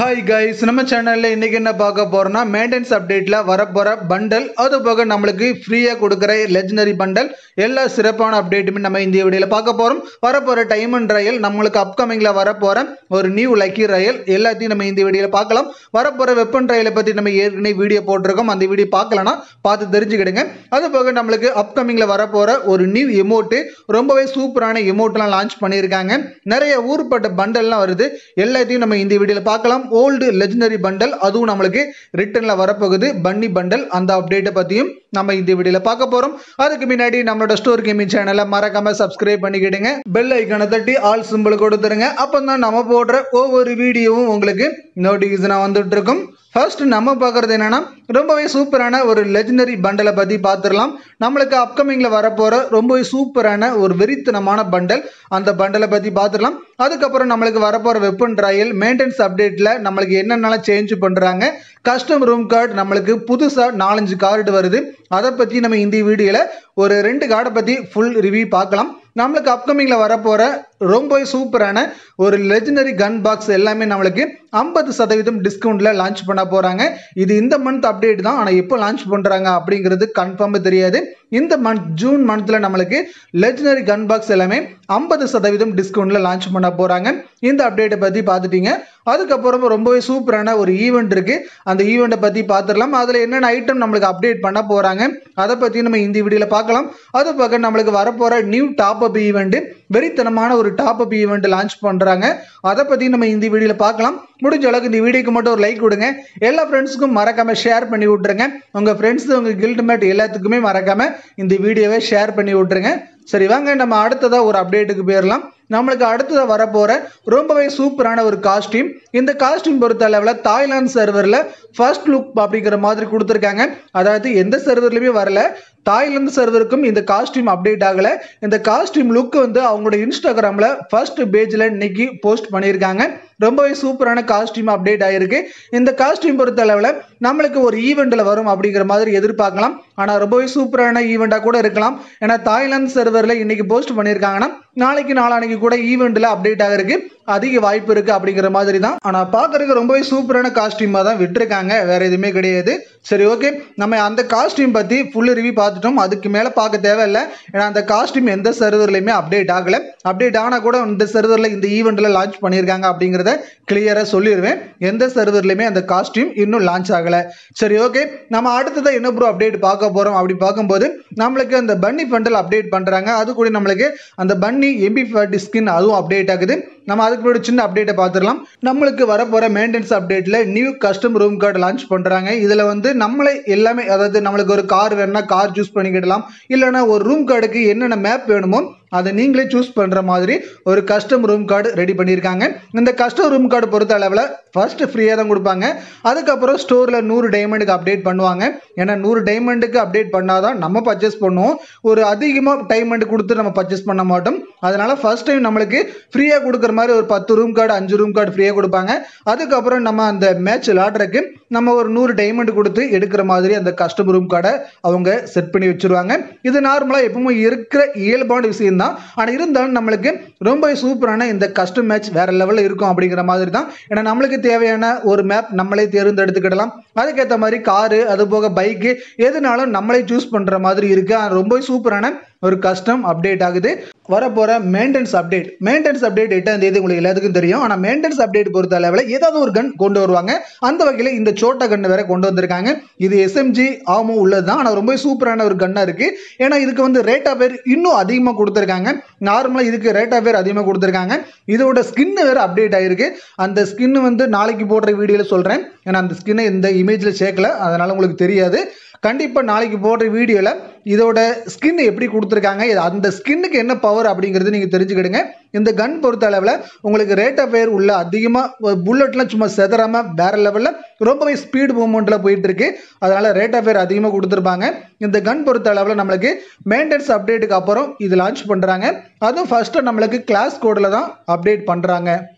hi guys நம்ம சேனல்ல இன்னைக்கு என்ன பார்க்க போறோம்னா மெயின்டெனன்ஸ் அப்டேட்ல வரப்போற பண்டல் அது போக நம்மளுக்கு ஃப்ரீயா கொடுக்குற லெஜனரி பண்டல் எல்லா சிறப்பான அப்டேட்டுமே நம்ம இந்த வீடியோல பார்க்க போறோம் வரப்போற டைம் அண்ட் ரயல் நம்மளுக்கு அப்கமிங்ல வரப்போற ஒரு நியூ லக்கி ரயல் எல்லாத்தையும் நம்ம இந்த வீடியோல பார்க்கலாம் வரப்போற வெப்பன் ரயிலை பத்தி நம்ம ஏற்கனவே வீடியோ போட்டிருக்கோம் அந்த வீடியோ பார்க்கலனா பார்த்து தெரிஞ்சுக்கிடுங்க அது போக நம்மளுக்கு அப்கமிங்ல வரப்போற ஒரு நியூ எமோட்டு ரொம்பவே சூப்பரான எமோட்லாம் லான்ச் பண்ணியிருக்காங்க நிறைய ஊர்பட்ட பண்டல்லாம் வருது எல்லாத்தையும் நம்ம இந்த வீடியோல பார்க்கலாம் ஓல்டு லெஜனரி பண்டல் அதுவும் நம்மளுக்கு ரிட்டர்ன்ல வரப்போகுது பன்னி பண்டல் அந்த அப்டேட்டை பத்தியும் நம்ம இந்த வீடியோல பார்க்க போறோம் அதுக்கு முன்னாடி நம்மளோட ஸ்டோர் கேமிங் சேனலை மறக்காம சப்ஸ்கிரைப் பண்ணிக்கிடுங்க பெல் ஐக்கனை தட்டி ஆல் சிம்பிள் கொடுத்துருங்க அப்பதான் நம்ம போடுற ஒவ்வொரு வீடியோவும் உங்களுக்கு நோட்டிஃபிகேஷனா வந்துட்டு இருக்கும் ஃபர்ஸ்ட் நம்ம பார்க்குறது என்னன்னா ரொம்பவே சூப்பரான ஒரு லெஜனரி பண்டலை பற்றி பார்த்துடலாம் நம்மளுக்கு அப்கமிங்கில் வரப்போகிற ரொம்பவே சூப்பரான ஒரு வெறித்தனமான பண்டல் அந்த பண்டலை பற்றி பார்த்துடலாம் அதுக்கப்புறம் நம்மளுக்கு வரப்போகிற வெப்பன் ட்ரையல் மெயின்டெனன்ஸ் அப்டேட்டில் நம்மளுக்கு என்னென்னலாம் சேஞ்ச் பண்ணுறாங்க கஸ்டம் ரூம் கார்டு நம்மளுக்கு புதுசாக நாலஞ்சு கார்டு வருது அதை பற்றி நம்ம இந்த வீடியோவில் ஒரு ரெண்டு கார்டை பற்றி ஃபுல் ரிவ்யூ பார்க்கலாம் நம்மளுக்கு அப்கமிங்கில் வரப்போகிற ரொம்பவே சூப்பரான ஒரு லெஜனரி கன் பாக்ஸ் எல்லாமே நம்மளுக்கு ஐம்பது சதவீதம் டிஸ்கவுண்ட்டில் லான்ச் பண்ண போகிறாங்க இது இந்த மந்த் அப்டேட் தான் ஆனால் எப்போ லான்ச் பண்ணுறாங்க அப்படிங்கிறது கன்ஃபார்ம் தெரியாது இந்த மந்த் ஜூன் மந்த்தில் நம்மளுக்கு லெஜனரி கன் பாக்ஸ் எல்லாமே ஐம்பது சதவீதம் டிஸ்கவுண்ட்டில் லான்ச் பண்ண போகிறாங்க இந்த அப்டேட்டை பற்றி பார்த்துட்டீங்க அதுக்கப்புறம் ரொம்பவே சூப்பரான ஒரு ஈவெண்ட் இருக்குது அந்த ஈவெண்ட்டை பற்றி பார்த்துடலாம் அதில் என்னென்ன ஐட்டம் நம்மளுக்கு அப்டேட் பண்ண போகிறாங்க அதை பற்றி நம்ம இந்த வீடியோவில் பார்க்கலாம் அது பக்கம் நம்மளுக்கு வரப்போகிற நியூ டாப் அப் ஈவெண்ட்டு வெறித்தனமான ஒரு டாப் அப் ஈவெண்ட் லான்ச் பண்ணுறாங்க அதை பற்றி நம்ம இந்த வீடியோவில் பார்க்கலாம் முடிஞ்ச அளவுக்கு இந்த வீடியோக்கு மட்டும் ஒரு லைக் கொடுங்க எல்லா ஃப்ரெண்ட்ஸுக்கும் மறக்காம ஷேர் பண்ணி விட்ருங்க உங்கள் ஃப்ரெண்ட்ஸ் உங்கள் கில்ட் மேட் எல்லாத்துக்குமே மறக்காம இந்த வீடியோவை ஷேர் பண்ணி விட்ருங்க சரி வாங்க நம்ம அடுத்ததாக ஒரு அப்டேட்டுக்கு போயிடலாம் நம்மளுக்கு அடுத்ததாக வரப்போகிற ரொம்பவே சூப்பரான ஒரு காஸ்டியூம் இந்த காஸ்டியூம் பொறுத்த அளவில் தாய்லாந்து சர்வரில் ஃபர்ஸ்ட் லுக் அப்படிங்கிற மாதிரி கொடுத்துருக்காங்க அதாவது எந்த சர்வர்லையுமே வரல தாய்லாந்து சர்வருக்கும் இந்த காஸ்டியூம் அப்டேட் ஆகலை இந்த காஸ்டியூம் லுக் வந்து அவங்களோட இன்ஸ்டாகிராமில் ஃபர்ஸ்ட் பேஜில் இன்னைக்கு போஸ்ட் பண்ணியிருக்காங்க ரொம்பவே சூப்பரான காஸ்டியூம் அப்டேட் ஆகிருக்கு இந்த காஸ்டியூம் பொறுத்த அளவில் நம்மளுக்கு ஒரு ஈவெண்ட்டில் வரும் அப்படிங்கிற மாதிரி எதிர்பார்க்கலாம் ஆனால் ரொம்பவே சூப்பரான ஈவெண்ட்டாக கூட இருக்கலாம் ஏன்னா தாய்லாந்து சர்வரில் இன்னைக்கு போஸ்ட் பண்ணியிருக்காங்கன்னா நாளைக்கு நாளானைக்கு கூட ஈவெண்ட்டில் அப்டேட் ஆகிறதுக்கு அதிக வாய்ப்பு இருக்குது அப்படிங்கிற மாதிரி தான் ஆனால் பார்க்கறதுக்கு ரொம்பவே சூப்பரான காஸ்டியூமாக தான் விட்டுருக்காங்க வேற எதுவுமே கிடையாது சரி ஓகே நம்ம அந்த காஸ்டியூம் பற்றி ஃபுல் ரிவ்யூ பார்த்துட்டோம் அதுக்கு மேலே பார்க்க தேவையில்லை ஏன்னா அந்த காஸ்டியூம் எந்த சர்வர்லையுமே அப்டேட் ஆகலை அப்டேட் ஆனால் கூட இந்த சர்வரில் இந்த ஈவெண்ட்டில் லான்ச் பண்ணியிருக்காங்க அப்படிங்கிறத கிளியராக சொல்லிடுவேன் எந்த சர்வர்லையுமே அந்த காஸ்டியூம் இன்னும் லான்ச் ஆகலை சரி ஓகே நம்ம அடுத்ததாக என்ன ப்ரோ அப்டேட் பார்க்க போகிறோம் அப்படி பார்க்கும்போது நம்மளுக்கு அந்த பன்னி ஃபண்டல் அப்டேட் பண்ணுறாங்க அது கூட நம்மளுக்கு அந்த பன்னி எம்பி ஃபார்ட்டி ஸ்கின் அதுவும் அப்டேட் ஆகுது நம்ம அதுக்கு முன்னாடி சின்ன அப்டேட்டை பார்த்துடலாம் நம்மளுக்கு வரப்போகிற மெயின்டெனன்ஸ் அப்டேட்டில் new custom room card launch பண்ணுறாங்க இதில் வந்து நம்மளே எல்லாமே அதாவது நம்மளுக்கு ஒரு கார் வேணும்னா கார் சூஸ் பண்ணிக்கிடலாம் இல்லைனா ஒரு ரூம் கார்டுக்கு என்னென்ன மேப் வேணுமோ அதை நீங்களே சூஸ் பண்ணுற மாதிரி ஒரு கஸ்டம் ரூம் கார்டு ரெடி பண்ணியிருக்காங்க இந்த கஸ்டம் ரூம் கார்டு பொறுத்த அளவில் ஃபர்ஸ்ட் ஃப்ரீயாக தான் கொடுப்பாங்க அதுக்கப்புறம் ஸ்டோரில் நூறு டைமண்டுக்கு அப்டேட் பண்ணுவாங்க ஏன்னா நூறு டைமண்டுக்கு அப்டேட் பண்ணாதான் நம்ம பர்ச்சேஸ் பண்ணுவோம் ஒரு அதிகமாக டைமண்ட் கொடுத்து நம்ம பர்ச்சேஸ் பண்ண மாட்டோம் அதனால ஃபர்ஸ்ட் டைம் நம்மளுக்கு ஃப்ரீயாக கொடுக்குற மாதிரி ஒரு பத்து ரூம் கார்டு அஞ்சு ரூம் கார்டு ஃப்ரீயாக கொடுப்பாங்க அதுக்கப்புறம் நம்ம அந்த மேட்ச் விளாடுறதுக்கு நம்ம ஒரு நூறு டைமண்ட் கொடுத்து எடுக்கிற மாதிரி அந்த கஸ்டம் ரூம் கார்டை அவங்க செட் பண்ணி வச்சுருவாங்க இது நார்மலாக எப்பவுமே இருக்கிற இயல்பான விஷயம் தான் ஆனால் இருந்தாலும் நம்மளுக்கு ரொம்ப சூப்பரான இந்த கஸ்டம் மேட்ச் வேற லெவலில் இருக்கும் அப்படிங்கிற மாதிரி தான் ஏன்னா நம்மளுக்கு தேவையான ஒரு மேப் நம்மளே தேர்ந்தெடுத்துக்கிடலாம் அதுக்கேற்ற மாதிரி காரு அது போக பைக்கு எதுனாலும் நம்மளே சூஸ் பண்ணுற மாதிரி இருக்கு ரொம்ப சூப்பரான ஒரு கஸ்டம் அப்டேட் ஆகுது வரப்போகிற மெயின்டெனன்ஸ் அப்டேட் மெயின்டெனன்ஸ் அப்டேட் எட்டாம் தேதி உங்களுக்கு எல்லாத்துக்கும் தெரியும் ஆனால் மெயின்டெனன்ஸ் அப்டேட் பொறுத்த அளவில் ஏதாவது ஒரு கன் கொண்டு வருவாங்க அந்த வகையில் இந்த சோட்டா கன் வேற கொண்டு வந்திருக்காங்க இது எஸ்எம்ஜி ஆமோ உள்ளது தான் ஆனால் ரொம்ப சூப்பரான ஒரு கன்னாக இருக்கு ஏன்னா இதுக்கு வந்து ரேட் ஆஃப் பேர் இன்னும் அதிகமாக கொடுத்துருக்காங்க நார்மலாக இதுக்கு ரேட் ஆஃப் பேர் அதிகமாக கொடுத்துருக்காங்க இதோட ஸ்கின்னு வேறு அப்டேட் ஆகிருக்கு அந்த ஸ்கின்னு வந்து நாளைக்கு போடுற வீடியோவில் சொல்கிறேன் ஏன்னா அந்த ஸ்கின்னை இந்த இமேஜில் சேர்க்கல அதனால் உங்களுக்கு தெரியாது கண்டிப்பாக நாளைக்கு போடுற வீடியோவில் இதோட ஸ்கின் எப்படி கொடுத்துருக்காங்க இது அந்த ஸ்கின்னுக்கு என்ன பவர் அப்படிங்கிறது நீங்கள் தெரிஞ்சுக்கிடுங்க இந்த கன் பொறுத்த அளவில் உங்களுக்கு ரேட் ஆஃப் ஃபயர் உள்ள அதிகமாக புல்லட்லாம் சும்மா செதறாமல் வேற லெவலில் ரொம்பவே ஸ்பீடு மூவ்மெண்ட்டில் போயிட்டு இருக்கு அதனால ரேட் ஆஃப் ஃபயர் அதிகமாக கொடுத்துருப்பாங்க இந்த கன் பொறுத்த அளவில் நம்மளுக்கு மெயின்டெனன்ஸ் அப்டேட்டுக்கு அப்புறம் இது லான்ச் பண்ணுறாங்க அதுவும் ஃபர்ஸ்ட்டு நம்மளுக்கு கிளாஸ் கோடில் தான் அப்டேட் பண்ணுறாங்க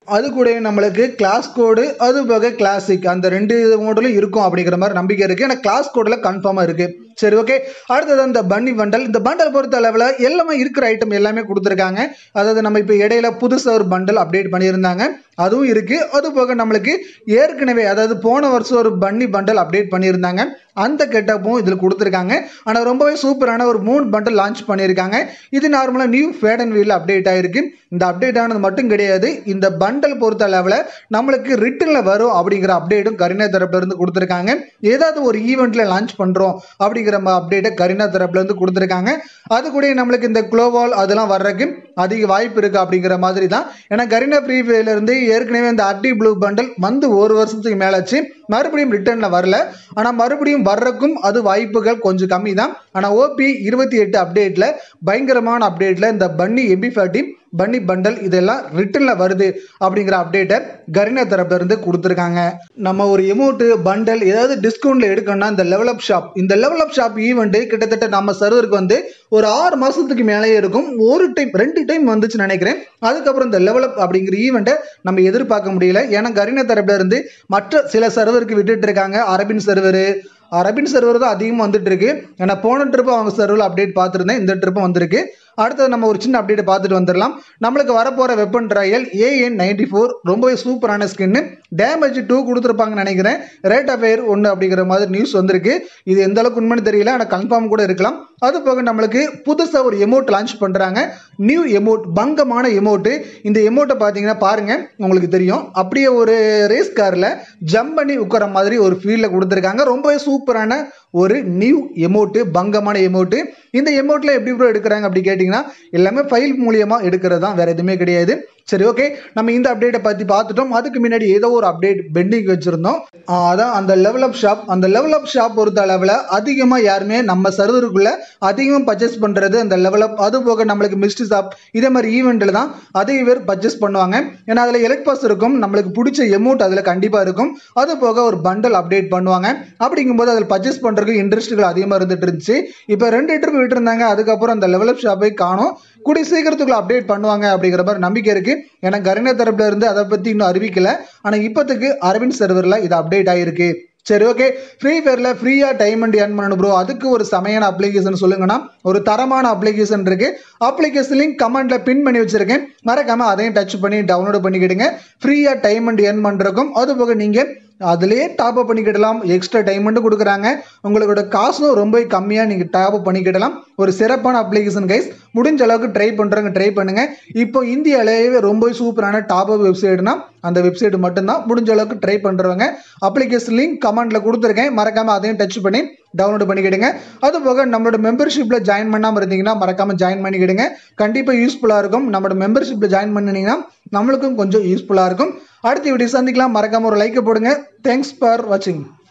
அது கூட நம்மளுக்கு கிளாஸ் கோடு அது போக கிளாசிக் அந்த ரெண்டு மோடலும் இருக்கும் அப்படிங்கிற மாதிரி நம்பிக்கை இருக்கு ஏன்னா கிளாஸ் கோடில் கன்ஃபார்மாக இருக்கு சரி ஓகே அடுத்தது அந்த பன்னி பண்டல் இந்த பண்டல் பொறுத்த அளவில் எல்லாமே இருக்கிற ஐட்டம் எல்லாமே கொடுத்துருக்காங்க அதாவது நம்ம இப்போ இடையில புதுசாக ஒரு பண்டல் அப்டேட் பண்ணியிருந்தாங்க அதுவும் இருக்கு அது போக நம்மளுக்கு ஏற்கனவே அதாவது போன வருஷம் ஒரு பன்னி பண்டல் அப்டேட் பண்ணியிருந்தாங்க அந்த கெட்டப்பும் இதில் கொடுத்துருக்காங்க ஆனால் ரொம்பவே சூப்பரான ஒரு மூணு பண்டல் லான்ச் பண்ணியிருக்காங்க இது நார்மலாக new fade and wheel update ஆயிருக்கு இந்த அப்டேட் ஆனது மட்டும் கிடையாது இந்த பண்டல் பொறுத்த அளவில் நம்மளுக்கு ரிட்டனில் வரும் அப்படிங்கிற அப்டேட்டும் கரினா தரப்புல இருந்து கொடுத்துருக்காங்க ஏதாவது ஒரு ஈவெண்ட்டில் லான்ச் பண்ணுறோம் அப்படிங்கிற அப்டேட்டை கரினா தரப்புல இருந்து கொடுத்துருக்காங்க அது கூட நம்மளுக்கு இந்த குளோவால் அதெல்லாம் வர்றதுக்கு அதிக வாய்ப்பு இருக்குது அப்படிங்கிற மாதிரி தான் ஏன்னா கரினா ஃப்ரீ இருந்து ஏற்கனவே இந்த அட்டி ப்ளூ பண்டல் வந்து ஒரு வருஷத்துக்கு மேலாச்சு மறுபடியும் ரிட்டர்னில் வரல ஆனால் மறுபடியும் வர்றதுக்கும் அது வாய்ப்புகள் கொஞ்சம் கம்மி தான் ஆனால் ஓபி இருபத்தி எட்டு அப்டேட்டில் பயங்கரமான அப்டேட்டில் இந்த பன்னி எம்பி ஃபார்ட்டி பன்னி பண்டல் இதெல்லாம் ரிட்டனில் வருது அப்படிங்கிற அப்டேட்டை கரினா தரப்புல இருந்து கொடுத்துருக்காங்க நம்ம ஒரு எமௌண்ட்டு பண்டல் ஏதாவது டிஸ்கவுண்ட்டில் எடுக்கணும்னா இந்த லெவல் அப் ஷாப் இந்த லெவல் அப் ஷாப் ஈவெண்ட்டு கிட்டத்தட்ட நம்ம சர்வருக்கு வந்து ஒரு ஆறு மாதத்துக்கு மேலேயே இருக்கும் ஒரு டைம் ரெண்டு டைம் வந்துச்சுன்னு நினைக்கிறேன் அதுக்கப்புறம் இந்த லெவல் அப் அப்படிங்கிற ஈவெண்ட்டை நம்ம எதிர்பார்க்க முடியல ஏன்னா கரினா தரப்புல இருந்து மற்ற சில சர்வருக்கு விட்டுட்டு இருக்காங்க அரபின் சர்வரு அரபின் சர்வர் தான் அதிகமாக வந்துட்டு இருக்கு ஏன்னா போன ட்ரிப்பு அவங்க சர்வரில் அப்டேட் பார்த்துருந்தேன் இந்த ட்ரிப்பும் வந்திருக்கு அடுத்தது நம்ம ஒரு சின்ன அப்டேட் பார்த்துட்டு வந்துடலாம் நம்மளுக்கு வரப்போகிற weapon trial AN ninety four ரொம்பவே சூப்பரான ஸ்கின்னு டேமேஜ் டூ கொடுத்துருப்பாங்கன்னு நினைக்கிறேன் ரேட் ஆஃப் ஃபயர் ஒன்று அப்படிங்கிற மாதிரி நியூஸ் வந்திருக்கு இது எந்த அளவுக்கு உண்மைன்னு தெரியல ஆனால் கன்ஃபார்ம் கூட இருக்கலாம் அது போக நம்மளுக்கு புதுசாக ஒரு எமௌண்ட் லான்ச் பண்ணுறாங்க நியூ எமௌண்ட் பங்கமான எமௌண்ட்டு இந்த எமௌண்ட்டை பார்த்தீங்கன்னா பாருங்கள் உங்களுக்கு தெரியும் அப்படியே ஒரு ரேஸ் காரில் ஜம்ப் பண்ணி உட்கார மாதிரி ஒரு ஃபீல்டில் கொடுத்துருக்காங்க ரொம்பவே சூப்பரான ஒரு நியூ எமௌண்ட்டு பங்கமான எமௌண்ட்டு இந்த எமௌண்ட்டில் எப்படி ப்ரோ எடுக்கிறாங்க அப்படி கேட்டிங்கன்னா எல்லாமே ஃபைல் மூலியமாக எடுக்கிறது தான் வேறு எதுவுமே கிடையாது சரி ஓகே நம்ம இந்த அப்டேட்டை பற்றி பார்த்துட்டோம் அதுக்கு முன்னாடி ஏதோ ஒரு அப்டேட் பெண்டிங் வச்சுருந்தோம் அதான் அந்த லெவல் அப் ஷாப் அந்த லெவல் அப் ஷாப் பொறுத்த அளவில் அதிகமாக யாருமே நம்ம சர்வருக்குள்ளே அதிகமாக பர்ச்சேஸ் பண்ணுறது அந்த லெவல் அப் அது போக நம்மளுக்கு மிஸ்ட் ஷாப் இதே மாதிரி ஈவெண்ட்டில் தான் அதிக பேர் பர்ச்சேஸ் பண்ணுவாங்க ஏன்னா அதில் எலக்ட் பாஸ் இருக்கும் நம்மளுக்கு பிடிச்ச எமௌண்ட் அதில் கண்டிப்பாக இருக்கும் அது போக ஒரு பண்டல் அப்டேட் பண்ணுவாங்க அப்படிங்கும்போது அதில் பர்ச்சேஸ் பண்ணுறதுக்கு இன்ட்ரெஸ்ட்டுகள் அதிகமாக இருந்துட்டு இருந்துச்சு இப்போ ரெண்டு ட்ரிப் விட்டுருந்தாங்க அதுக்கப்புறம் அந்த லெவல் அப் ஷாப்பை காணும் கூடிய சீக்கிரத்துக்குள்ள அப்டேட் பண்ணுவாங்க அப்படிங்கிற மாதிரி நம்பிக்கை இருக்குது ஏன்னா கரினா தரப்புல இருந்து அதை பற்றி இன்னும் அறிவிக்கல ஆனால் இப்போதைக்கு அரவிந்த் சர்வரில் இது அப்டேட் ஆகிருக்கு சரி ஓகே ஃப்ரீ ஃபயரில் ஃப்ரீயாக டைமண்ட் ஏர்ன் பண்ணணும் ப்ரோ அதுக்கு ஒரு செமையான அப்ளிகேஷன் சொல்லுங்கன்னா ஒரு தரமான அப்ளிகேஷன் இருக்கு அப்ளிகேஷன் லிங்க் கமெண்ட்ல பின் பண்ணி வச்சிருக்கேன் மறக்காம அதையும் டச் பண்ணி டவுன்லோட் பண்ணிக்கிடுங்க ஃப்ரீயாக டைமண்ட் ஏர்ன் பண்ணுறக்கும் அது போக நீங்கள் அதுலேயே டாப் அப் பண்ணிக்கிடலாம் எக்ஸ்ட்ரா டைமண்ட்டும் கொடுக்குறாங்க உங்களோட காசும் ரொம்ப கம்மியாக நீங்கள் டாப் அப் பண்ணிக்கிடலாம் ஒரு சிறப்பான அப்ளிகேஷன் கைஸ் முடிஞ்ச அளவுக்கு ட்ரை பண்ணுறவங்க ட்ரை பண்ணுங்கள் இப்போ இந்தியாவிலேயே ரொம்ப சூப்பரான டாப் அப் வெப்சைட்னா அந்த வெப்சைட் மட்டும்தான் முடிஞ்ச அளவுக்கு ட்ரை பண்ணுறவங்க அப்ளிகேஷன் லிங்க் கமெண்ட்டில் கொடுத்துருக்கேன் மறக்காமல் அதையும் டச் பண்ணி டவுன்லோட் பண்ணிக்கிடுங்க அது போக நம்மளோட மெம்பர்ஷிப்பில் ஜாயின் பண்ணாமல் இருந்தீங்கன்னா மறக்காமல் ஜாயின் பண்ணிக்கிடுங்க கண்டிப்பாக யூஸ்ஃபுல்லாக இருக்கும் நம்மளோட மெம்பர்ஷிப்பில் ஜாயின் பண்ணினீங்கன்னா நம்மளுக்கும் கொஞ்சம் யூஸ்ஃபுல்லாக இருக்கும் அடுத்த வீடியோ சந்திக்கலாம் மறக்காமல் ஒரு லைக்கை போடுங்க தேங்க்ஸ் ஃபார் வாட்சிங்